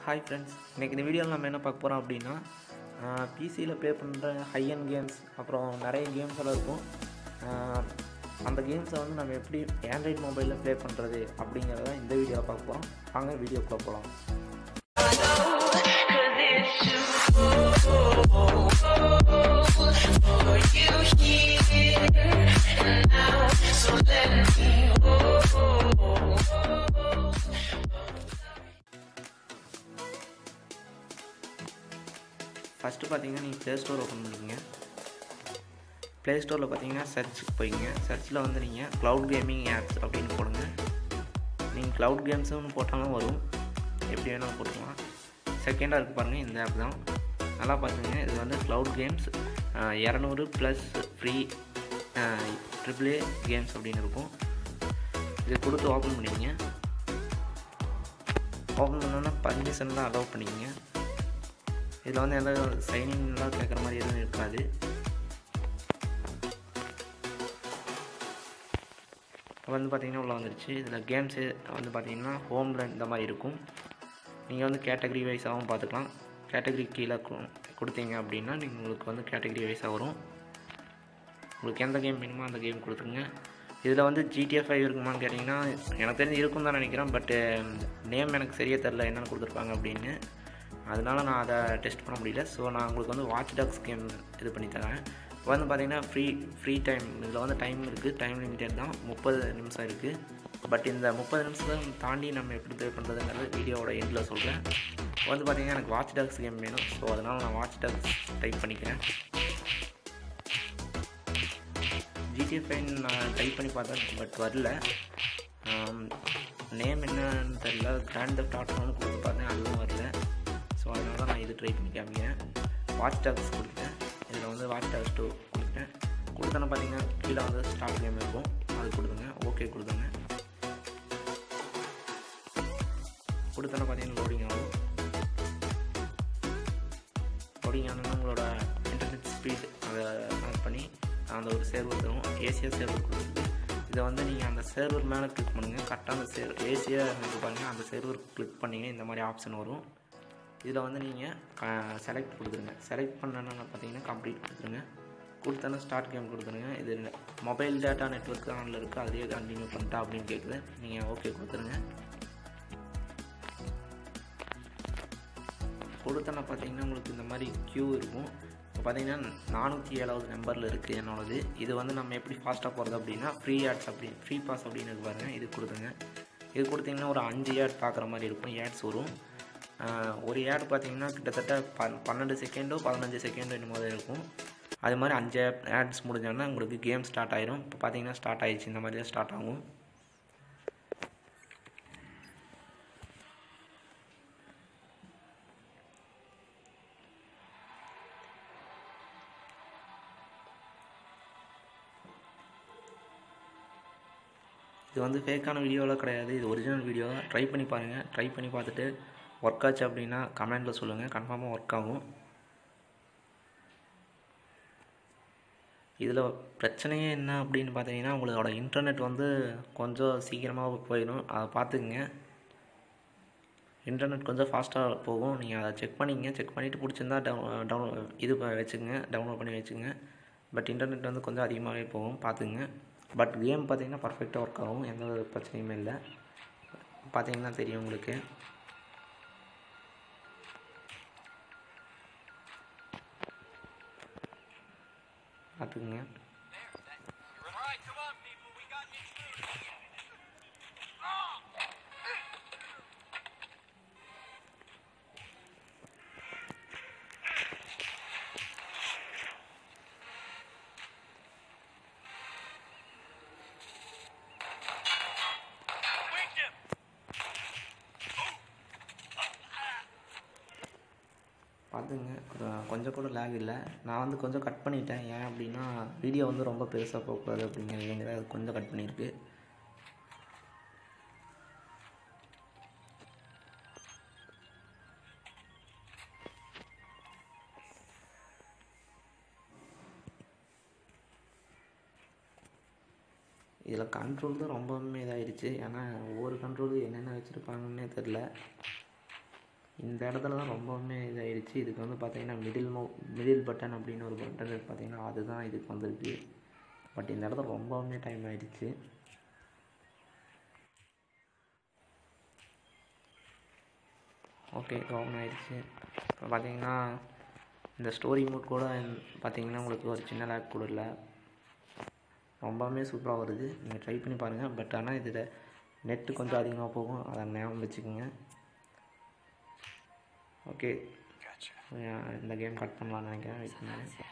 Hi friends இன்றைக்கி இந்த வீடியோவில் நம்ம என்ன பார்க்க போகிறோம் அப்படின்னா பிசியில் ப்ளே பண்ணுற ஹை அண்ட் கேம்ஸ் அப்புறம் நிறைய கேம்ஸ் எல்லாம் இருக்கும் ஆஹ் அந்த கேம்ஸை வந்து நம்ம எப்படி ஆண்ட்ராய்ட் மொபைலில் ப்ளே பண்ணுறது அப்படிங்கிறத இந்த வீடியோவில் பார்க்க போகிறோம் வாங்க வீடியோக்குள்ளே போகலாம் ஃபஸ்ட்டு பார்த்தீங்கன்னா நீங்கள் ப்ளே ஸ்டோர் ஓப்பன் பண்ணிக்கங்க ப்ளே ஸ்டோரில் பார்த்தீங்கன்னா சர்ச்சுக்கு போய்ங்க சர்ச்சில் வந்து நீங்கள் க்ளவுட் கேமிங் ஆப்ஸ் அப்படின்னு போடுங்க நீங்கள் க்ளவுட் கேம்ஸுன்னு போட்டாலும் வரும் எப்படி வேணாலும் போட்டுக்கலாம் செகண்டாக இருக்குது பாருங்கள் இந்த ஆப் தான் நல்லா பார்த்துங்க இது வந்து க்ளவுட் கேம்ஸ் இரநூறு plus free triple A games அப்படின்னு இருக்கும் இது கொடுத்து ஓப்பன் பண்ணிக்கங்க ஓப்பன் பண்ணோன்னா பர்மிஷன்லாம் அலோவ் பண்ணிக்கங்க இதில் வந்து எந்த சைனிங்லாம் கேட்குற மாதிரி எதுவும் இருக்காது வந்து பார்த்தீங்கன்னா உள்ள வந்துருச்சு இதில் கேம்ஸு வந்து பார்த்தீங்கன்னா ஹோமில் இந்த மாதிரி இருக்கும் நீங்கள் வந்து கேட்டகரி வைஸாகவும் பார்த்துக்கலாம் கேட்டகரி கீழே கு- கொடுத்தீங்க அப்படின்னா நீங்கள் உங்களுக்கு வந்து கேட்டகரி வைஸாக வரும் உங்களுக்கு எந்த கேம் வேணுமோ அந்த கேம் கொடுத்துருங்க இதில் வந்து ஜிடிஎஃப் ஃபைவ் இருக்குமான்னு கேட்டிங்கன்னா எனக்கு தெரிஞ்சு இருக்கும் தான் நினைக்கிறேன் பட்டு நேம் எனக்கு சரியாக தெரில என்னென்னு கொடுத்துருப்பாங்க அப்படின்னு அதனால நான் அதை டெஸ்ட் பண்ண முடியல ஸோ நான் உங்களுக்கு வந்து வாட்ச் டாக்ஸ் கேம் இது பண்ணி தரேன் இப்போ வந்து பார்த்தீங்கன்னா ஃப்ரீ ஃப்ரீ டைம் இதில் வந்து டைம் இருக்குது டைம் லிமிட்டட் தான் முப்பது நிமிஷம் இருக்குது பட் இந்த முப்பது நிமிஷத்தை தாண்டி நம்ம எப்படி ப்ளே பண்ணுறதுங்கிறது வீடியோவோட எண்டில் சொல்கிறேன் இப்போ வந்து பார்த்தீங்கன்னா எனக்கு வாட்ச் டாக்ஸ் கேம் வேணும் ஸோ அதனால் நான் வாட்ச் டாக்ஸ் டைப் பண்ணிக்கிறேன் ஜிடிஎஃப்ஐன் நான் டைப் பண்ணி பார்த்தேன் பட் வரல நேம் என்னன்னு தெரியல கிராண்ட் தெஃப்ட் ஆட்டோன்னு கொடுத்து பார்த்தேன் அதுவும் வரல ஸோ அதனால தான் நான் இது ட்ரை பண்ணி காமிக்கிறேன் வாட்ச் டாக்ஸ் கொடுத்தேன் இதில் வந்து வாட்ச் டாக்ஸ் டூ கொடுத்தேன் கொடுத்தோன்னு பார்த்தீங்கன்னா கீழே வந்து ஸ்டார்ட் கேம் இருக்கும் அது கொடுத்துங்க ஓகே கொடுத்துங்க கொடுத்தோன்னு பார்த்தீங்கன்னா லோடிங் ஆகும் லோடிங் ஆனால் உங்களோட இன்டர்நெட் ஸ்பீட் அதை கனெக்ட் பண்ணி அந்த ஒரு சேர்வர் தரும் ஏசியா சேர்வர் கொடுக்குது இதை வந்து நீங்கள் அந்த சர்வர் மேலே கிளிக் பண்ணுங்கள் கரெக்டாக அந்த சேர் ஏசியாக இருக்கு பாருங்கள் அந்த சர்வர் கிளிக் பண்ணிங்க இந்த மாதிரி ஆப்ஷன் வரும் இதில் வந்து நீங்கள் செலக்ட் கொடுத்துருங்க செலக்ட் பண்ணணும்னு பார்த்தீங்கன்னா கம்ப்ளீட் கொடுத்துருங்க கொடுத்தோன்னா ஸ்டார்ட் கேம் கொடுத்துருங்க இது மொபைல் டேட்டா நெட்ஒர்க் ஆனில் இருக்குது அதுலேயே கண்டினியூ பண்ணிட்டா அப்படின்னு கேட்குது நீங்கள் ஓகே கொடுத்துருங்க கொடுத்தன பார்த்தீங்கன்னா உங்களுக்கு இந்த மாதிரி க்யூ இருக்கும் இப்போ பார்த்தீங்கன்னா நானூற்றி ஏழாவது நம்பரில் இருக்குது என்னோடது இது வந்து நம்ம எப்படி ஃபாஸ்ட்டாக போகிறது அப்படின்னா ஃப்ரீ ஆட்ஸ் அப்படி ஃப்ரீ பாஸ் அப்படின்னு இருக்கு பாருங்க இது கொடுத்துங்க இது கொடுத்தீங்கன்னா ஒரு அஞ்சு ஆட் பார்க்குற மாதிரி இருக்கும் ஆட்ஸ் வரும் ஆஹ் ஒரு ஆட் பார்த்தீங்கன்னா கிட்டத்தட்ட பன் பன்னெண்டு செகண்டோ பதினஞ்சு செகண்டோ என்னமோ தான் இருக்கும் அது மாதிரி அஞ்சு ஆட்ஸ் முடிஞ்சோன்னா உங்களுக்கு கேம் ஸ்டார்ட் ஆயிரும் இப்போ பார்த்தீங்கன்னா ஸ்டார்ட் ஆயிடுச்சு இந்த மாதிரி தான் ஸ்டார்ட் ஆகும் இது வந்து ஃபேக்கான வீடியோலாம் கிடையாது இது ஒரிஜினல் வீடியோ தான் ட்ரை பண்ணி பாருங்கள் ட்ரை பண்ணி பார்த்துட்டு ஒர்க் ஆச்சு அப்படின்னா கமெண்டில் சொல்லுங்கள் கன்ஃபார்மாக ஒர்க் ஆகும் இதில் பிரச்சனையே என்ன அப்படின்னு பார்த்தீங்கன்னா உங்களோட இன்டர்நெட் வந்து கொஞ்சம் சீக்கிரமாக போயிடும் அதை பார்த்துக்குங்க இன்டர்நெட் கொஞ்சம் ஃபாஸ்ட்டாக போகும் நீங்கள் அதை செக் பண்ணிக்கங்க செக் பண்ணிவிட்டு பிடிச்சிருந்தா டவுன் டவுன் இது ப- வச்சுக்கோங்க டவுன்லோட் பண்ணி வச்சுக்கோங்க பட் இன்டர்நெட் வந்து கொஞ்சம் அதிகமாகவே போகும் பார்த்துக்குங்க பட் கேம் பார்த்தீங்கன்னா பர்ஃபெக்டாக ஒர்க் ஆகும் எந்த ஒரு பிரச்சனையுமே இல்லை பார்த்தீங்கன்னா தெரியும் உங்களுக்கு பார்த்துக்குங்க All right, come on, people. We got these moves. Winged him. பார்த்துங்க கொஞ்சம் கொஞ்சம் கூட லேக் இல்லை நான் வந்து கொஞ்சம் கட் பண்ணிட்டேன் ஏன் அப்படின்னா வீடியோ வந்து ரொம்ப பெருசாக போகக்கூடாது அப்படிங்கிறதுங்க அது கொஞ்சம் கட் பண்ணியிருக்கு இதில் கண்ட்ரோல் தான் ரொம்பவுமே இதாகிடுச்சு ஏன்னா ஒவ்வொரு கண்ட்ரோலும் என்னென்ன வச்சுருப்பாங்கன்னே தெரில இந்த இடத்துல தான் ரொம்பவுமே இதாகிடுச்சு இதுக்கு வந்து பார்த்தீங்கன்னா மிடில் மோ மிடில் பட்டன் அப்படின்னு ஒரு பட்டன் இருக்கு பார்த்தீங்கன்னா அதுதான் இதுக்கு வந்திருக்கு பட் இந்த இடத்துல ரொம்பவுமே டைம் ஆயிடுச்சு ஓகே ஓப்பன் ஆயிடுச்சு இப்போ பார்த்தீங்கன்னா இந்த ஸ்டோரி மூட் கூட பார்த்தீங்கன்னா உங்களுக்கு ஒரு சின்ன லேக் கூட இல்லை ரொம்பவுமே சூப்பராக வருது நீங்கள் ட்ரை பண்ணி பாருங்கள் பட் ஆனால் இதில் நெட்டு கொஞ்சம் அதிகமாக போகும் அதை ஞாபகம் வச்சுக்கோங்க ஓகே இந்த கேம் கட் பண்ணலாம்னு நினைக்கிறேன் வெயிட் பண்ணுங்க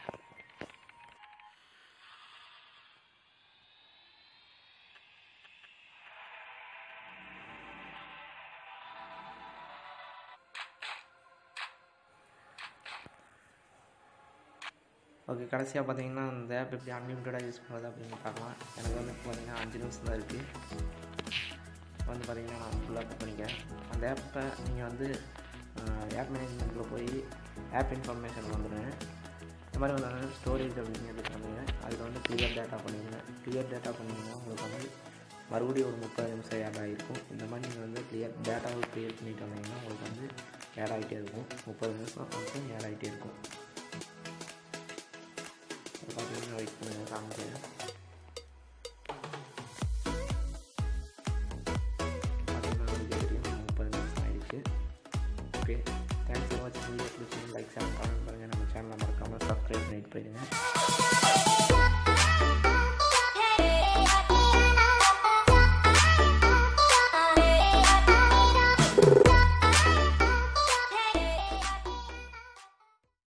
ஓகே கடைசியாக பார்த்தீங்கன்னா இந்த ஆப் எப்படி அன்லிமிட்டடாக யூஸ் பண்ணுறது அப்படின்னு பார்க்கலாம் எனக்கு வந்து இப்போ பார்த்தீங்கன்னா அஞ்சு நிமிஷம் தான் இருக்குது வந்து பார்த்தீங்கன்னா நான் ஃபுல்லாக பண்ணிக்கிறேன் அந்த ஆப்பை நீங்கள் வந்து ஆப் மேனேஜ்மெண்ட்டில் போய் ஆப் இன்ஃபர்மேஷன் வந்துடுங்க இந்த மாதிரி வந்து ஸ்டோரேஜ் அப்படின்னு எடுத்து பண்ணுங்க அதில் வந்து கிளியர் டேட்டா பண்ணிடுங்க கிளியர் டேட்டா பண்ணிங்கன்னா உங்களுக்கு வந்து மறுபடியும் ஒரு முப்பது நிமிஷம் ஆட் ஆகிருக்கும் இந்த மாதிரி நீங்கள் வந்து கிளியர் டேட்டாவை க்ளியர் பண்ணிட்டு வந்தீங்கன்னா உங்களுக்கு வந்து ஆட் ஆகிட்டே இருக்கும் முப்பது நிமிஷம் வந்து ஆட் ஆகிட்டே இருக்கும் பார்த்தீங்கன்னா வெயிட் பண்ணுங்கள் காமிக்கிறேன் பார்த்தீங்கன்னா உங்களுக்கு தெரியும் முப்பது நிமிஷம் ஆயிடுச்சு ஓகே தேங்க்ஸ் ஃபார் வாட்சிங் வீடியோ பிடிச்சி லைக் ஷேர் கமெண்ட் பண்ணுங்கள் நம்ம சேனலை மறக்காமல் சப்ஸ்கிரைப் பண்ணிட்டு போயிடுங்க